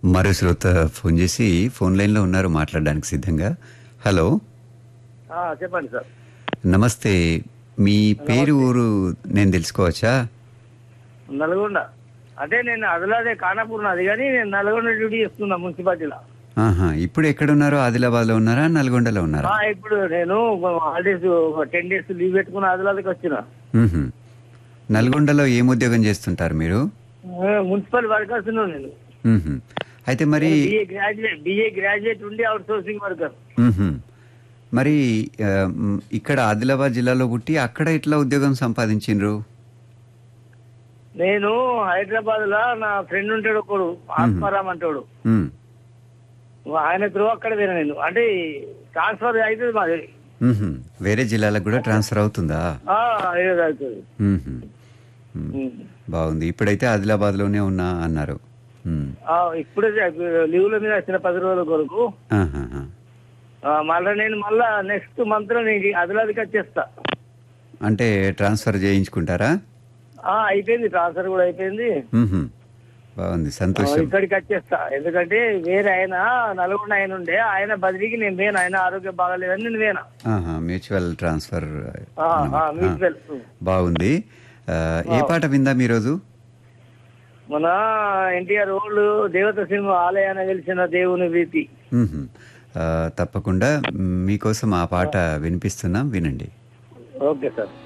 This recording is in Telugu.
మరో శ్రోత ఫోన్ చేసి ఫోన్ లైన్లో ఉన్నారు మాట్లాడడానికి సిద్ధంగా హలో ఆ, చెప్పండి సార్ నమస్తే మీ పేరు ఊరు నేను తెలుసుకోవచ్చా నల్గొండ అంటే నేను అదిలాదే కానాపూర్ నాది కానీ నేను నల్గొండ డ్యూటీ చేస్తున్నా మున్సిపాలిటీలో ఆహా ఇప్పుడు ఎక్కడున్నారో ఆదిలాబాద్లో ఉన్నారా నల్గొండలో ఉన్నారా ఆ, ఇప్పుడు నేను హాలిడేస్ టెన్ డేస్ లీవ్ పెట్టుకుని ఆదిలాదకి వచ్చిన మ్మ్హ. నల్గొండలో ఏం ఉద్యోగం చేస్తుంటారు మీరు ఆ, మున్సిపల్ వర్కర్స్ నేను మ్మ్హ. అయితే మరి బిఏ గ్రాడ్యుయేట్ బిఏ గ్రాడ్యుయేట్ ఉండి అవుట్ సోర్సింగ్ వర్కర్ మ్మ్హ. మరి ఆ, మ్, ఇక్కడ ఆదిలాబాద్ జిల్లాలో పుట్టి అక్కడ ఎట్లా ఉద్యోగం సంపాదించిండ్రు నేను హైదరాబాద్ లో నా ఫ్రెండ్ ఉంటాడు ఒకడు ఆత్మారాం అంటాడు మ్, ఆయన త్రూ అక్కడ పోయినా నేను అంటే ట్రాన్స్ఫర్ అవుతుంది మాది మ్మ్హ. వేరే జిల్లాలకు కూడా ట్రాన్స్ఫర్ అవుతుందా ఆ, ఏదో అవుతుంది మ్మ్హ. మ్. బాగుంది ఇప్పుడైతే ఆదిలాబాద్లోనే ఉన్నా అన్నారు మ్. ఆ, ఇప్పుడే లీవ్ల మీద వచ్చిన పది రోజుల కొరకు ఆహాహా. ఆ, మళ్ళా నేను మళ్ళా నెక్స్ట్ మంత్ లో నేను అదిలాదికి వచ్చేస్తా అంటే ట్రాన్స్ఫర్ చేయించుకుంటారా ఆ, అయిపోయింది ట్రాన్స్ఫర్ కూడా అయిపోయింది మ్మ్హ. బాగుంది ఆ, సంతోషం ఇక్కడికి వచ్చేస్తా ఎందుకంటే వేరే ఆయన నల్గొండ ఆయన ఉండే ఆయన బదిలీకి నేను వేను ఆయన ఆరోగ్యం బాగాలేదని నేను వేనా ఆహా, మ్యూచువల్ ట్రాన్స్ఫర్ ఆ, ఆ, అన్నమాట. మ్యూచువల్ బాగుంది ఆ, ఏ పాట విందాం ఈరోజు మన ఎన్టీఆర్ ఓల్డ్ దేవత సింహ ఆలయాన వెలిసిన దేవుని ప్రీతి మ్మ్హ. ఆ, తప్పకుండా మ్, మీకోసం ఆ పాట వినిపిస్తున్నాం వినండి ఓకే సార్